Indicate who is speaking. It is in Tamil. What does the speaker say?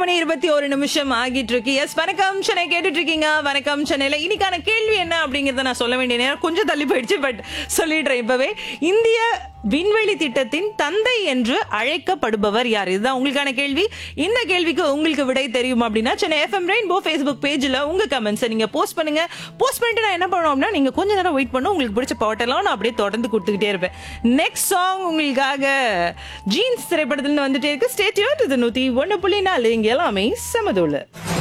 Speaker 1: மணி இருபத்தி ஒரு நிமிஷம் ஆகிட்டு இருக்கு எஸ் வணக்கம் சென்னை கேட்டுட்டு இருக்கீங்க வணக்கம் சென்னையில இன்னைக்கான கேள்வி என்ன அப்படிங்கறத நான் சொல்ல வேண்டிய நேரம் கொஞ்சம் தள்ளி போயிடுச்சு பட் சொல்லிடுறேன் இப்பவே இந்திய விண்வெளி திட்டத்தின் தந்தை என்று அழைக்கப்படுபவர் யார் இதுதான் உங்களுக்கான கேள்வி இந்த கேள்விக்கு உங்களுக்கு விடை தெரியும் அப்படின்னா சென்னை எஃப்எம் ரெயின்போ ஃபேஸ்புக் பேஜ்ல உங்க கமெண்ட்ஸை நீங்க போஸ்ட் பண்ணுங்க போஸ்ட் பண்ணிட்டு நான் என்ன பண்ணுவோம் அப்படின்னா நீங்க கொஞ்ச நேரம் வெயிட் பண்ணு உங்களுக்கு பிடிச்ச பாட்டெல்லாம் நான் அப்படியே தொடர்ந்து கொடுத்துக்கிட்டே இருப்பேன் நெக்ஸ்ட் சாங் உங்களுக்காக ஜீன்ஸ் திரைப்படத்துல வந்துட்டே இருக்கு ஸ்டேட்யூன் இது நூத்தி ஒன்னு புள்ளி நாலு இங்க எல்லாமே சமதுள்ள